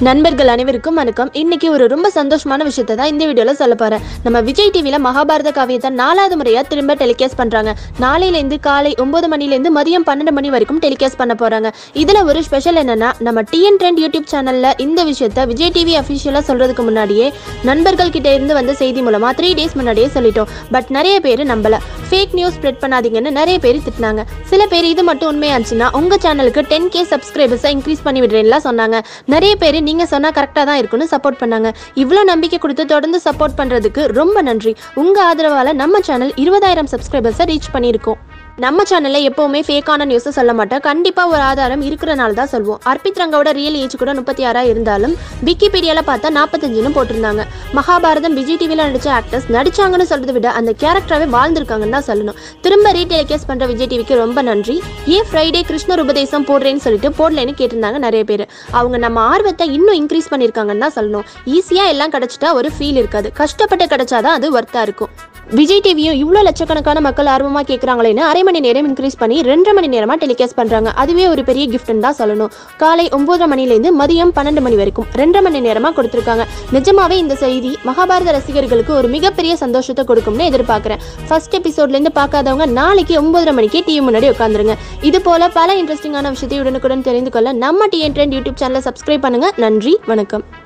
நண்பர்கள் அனைவருக்கும் வணக்கம் இன்னைக்கு ஒரு ரொம்ப சந்தோஷமான விஷயத்தை தான் இந்த வீடியோல சொல்ல போறேன் நம்ம விஜய் டிவில மகாபாரத காவியத்தை நாலாவது முறையா திரும்ப டெலிகாஸ்ட் பண்றாங்க நாளையிலேருந்து காலை ஒன்பது மணிலேருந்து மதியம் பன்னெண்டு மணி வரைக்கும் டெலிகாஸ்ட் பண்ண போறாங்க இதுல ஒரு ஸ்பெஷல் என்னன்னா நம்ம டிஎன் ட்ரெண்ட் யூடியூப் சேனல்ல இந்த விஷயத்த விஜய் டிவி அஃபிஷியலா சொல்றதுக்கு முன்னாடியே நண்பர்கள் கிட்ட இருந்து வந்த செய்தி மூலமா த்ரீ டேஸ் முன்னாடியே சொல்லிட்டோம் பட் நிறைய பேர் நம்பல ஃபேக் நியூஸ் ஸ்ப்ரெட் பண்ணாதீங்கன்னு நிறைய பேர் திட்டினாங்க சில பேர் இது மட்டும் உண்மையாச்சுன்னா உங்க சேனலுக்கு டென் கே சப்ஸ்கிரைபர்ஸை இன்க்ரீஸ் பண்ணி விடுறேன்லாம் சொன்னாங்க நிறைய பேர் நீங்க சொன்னா கரெக்டாக தான் இருக்குன்னு சப்போர்ட் பண்ணாங்க இவ்வளோ நம்பிக்கை கொடுத்து தொடர்ந்து சப்போர்ட் பண்றதுக்கு ரொம்ப நன்றி உங்க ஆதரவால நம்ம சேனல் இருபதாயிரம் சப்ஸ்கிரைபர்ஸை ரீச் பண்ணியிருக்கோம் நம்ம சேனல்ல எப்பவுமே ஃபேக்கான நியூஸை சொல்ல மாட்டோம் கண்டிப்பா ஒரு ஆதாரம் இருக்கிறனால தான் சொல்வோம் அர்ப்பித் ரங்கோட ரியல் ஏஜ் கூட முப்பத்தி ஆறா இருந்தாலும் விக்கிபீடியால பார்த்தா நாற்பத்தஞ்சுன்னு போட்டிருந்தாங்க மகாபாரதம் விஜய் டிவியில் நடிச்ச ஆக்டர்ஸ் நடிச்சாங்கன்னு சொல்றதை விட அந்த கேரக்டராகவே வாழ்ந்திருக்காங்கன்னு தான் சொல்லணும் திரும்ப ரீடெலிகேஸ் பண்ற விஜய் டிவிக்கு ரொம்ப நன்றி ஏன் ஃப்ரைடே கிருஷ்ணர் உபதேசம் போடுறேன்னு சொல்லிட்டு போடலைன்னு கேட்டிருந்தாங்க நிறைய பேர் அவங்க நம்ம ஆர்வத்தை இன்னும் இன்க்ரீஸ் பண்ணியிருக்காங்கன்னு தான் சொல்லணும் ஈஸியா எல்லாம் கிடைச்சிட்டா ஒரு ஃபீல் இருக்காது கஷ்டப்பட்டு கிடைச்சாதான் அது ஒர்த்தா இருக்கும் விஜய் டிவியும் இவ்வளோ லட்சக்கணக்கான மக்கள் ஆர்வமாக கேட்குறாங்களேன்னு அரை மணி நேரம் இன்க்ரீஸ் பண்ணி ரெண்டரை மணி நேரமாக டெலிகாஸ்ட் பண்ணுறாங்க அதுவே ஒரு பெரிய கிஃப்ட்னு தான் சொல்லணும் காலை ஒன்பதரை மணிலேருந்து மதியம் பன்னெண்டு மணி வரைக்கும் ரெண்டரை மணி நேரமாக கொடுத்துருக்காங்க நிஜமாவே இந்த செய்தி மகாபாரத ரசிகர்களுக்கு ஒரு மிகப்பெரிய சந்தோஷத்தை கொடுக்கும்னு எதிர்பார்க்குறேன் ஃபர்ஸ்ட் எபிசோட்லேருந்து பார்க்காதவங்க நாளைக்கு ஒன்பதரை மணிக்கே டிவி முன்னாடி உட்காந்துருங்க இது போல பல இன்ட்ரெஸ்டிங்கான விஷயத்தை உடனுக்குடன் தெரிந்து கொள்ள நம்ம டிஎன் ட்ரெண்ட் யூடியூப் சேனலை சப்ஸ்கிரைப் பண்ணுங்க நன்றி வணக்கம்